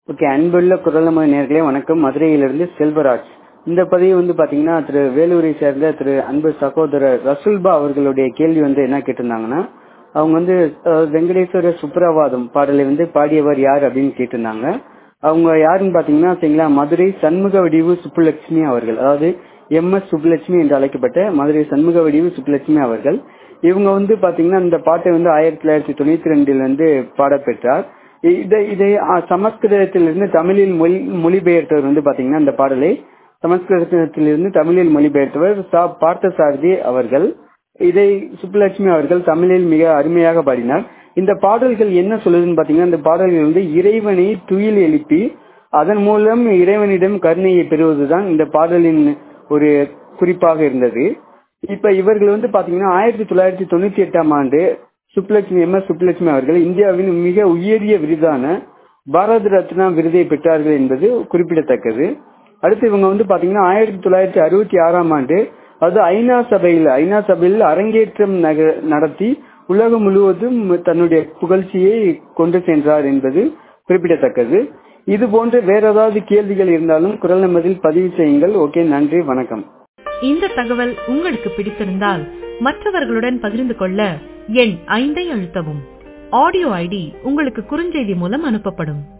okay அன்புள்ள குரலம நேர்களே வணக்கம் மதுரையிலிருந்து செல்வராஜ் இந்த பதிவு வந்து பாத்தீங்கன்னா திரு வேலூரை சேர்ந்த திரு அன்பு சகோதரர் ரசுல்பா அவர்களுடைய கேள்வி வந்து என்ன கேட்டிருந்தாங்கன்னா அவங்க வந்து அஹ், வெங்கடேஸ்வர சுப்ரவாதம் பாடலை வந்து பாடியவர் யார் அப்படின்னு கேட்டிருந்தாங்க அவங்க யாருன்னு பாத்தீங்கன்னா சரிங்களா மதுரை சண்முக வடிவு சுப்புலட்சுமி அவர்கள் அதாவது எம் எஸ் சுப்புலட்சுமி என்று அழைக்கப்பட்ட மதுரை சண்முக வடிவு சுப்புலட்சுமி அவர்கள் இவங்க வந்து பாத்தீங்கன்னா இந்த பாட்டை வந்து ஆயிரத்தி தொள்ளாயிரத்தி தொண்ணூத்தி ரெண்டுல இருந்து பாடப்பெற்றார் இதை இதை ஆ, சமஸ்கிருதத்திலிருந்து தமிழில் மொழி மொழிபெயர்த்தவர் வந்து பாத்தீங்கன்னா இந்த பாடலை சமஸ்கிருதத்திலிருந்து தமிழில் மொழிபெயர்த்தவர் சா பார்த்தசாரதி அவர்கள் இதை சுப்புலட்சுமி அவர்கள் தமிழில் மிக அருமையாக பாடினார் இந்த பாடல்கள் என்ன சொல்லுதுன்னு பாத்தீங்கன்னா இந்த பாடல்கள் வந்து இறைவனை துயில் எழுப்பி அதன் மூலம் இறைவனிடம் கருணையை பெறுவதுதான் இந்த பாடலின் ஒரு குறிப்பாக இருந்தது இப்ப இவர்கள் வந்து பாத்தீங்கன்னா ஆயிரத்தி தொள்ளாயிரத்தி தொண்ணூத்தி எட்டாம் ஆண்டு சுப்புலட்சுமி எம் எஸ் சுப்புலட்சுமி அவர்கள் இந்தியாவின் மிக உயரிய விருதான பாரத ரத்னா விருதை பெற்றார்கள் என்பது குறிப்பிடத்தக்கது அடுத்து இவங்க வந்து பாத்தீங்கன்னா ஆயிரத்தி தொள்ளாயிரத்தி அறுபத்தி ஆறாம் ஆண்டு அது ஐநா சபையில் ஐநா சபையில் அரங்கேற்றம் நக- நடத்தி உலகம் முழுவதும் தன்னுடைய புகழ்ச்சியை கொண்டு சென்றார் என்பது குறிப்பிடத்தக்கது இது போன்ற வேற ஏதாவது கேள்விகள் இருந்தாலும் குரல் நமதில் பதிவு செய்யுங்கள் ஓகே நன்றி வணக்கம் இந்த தகவல் உங்களுக்கு பிடித்திருந்தால் மற்றவர்களுடன் பகிர்ந்து கொள்ள எண் ஐந்தை அழுத்தவும் ஆடியோ ஐடி உங்களுக்கு குறுஞ்செய்தி மூலம் அனுப்பப்படும்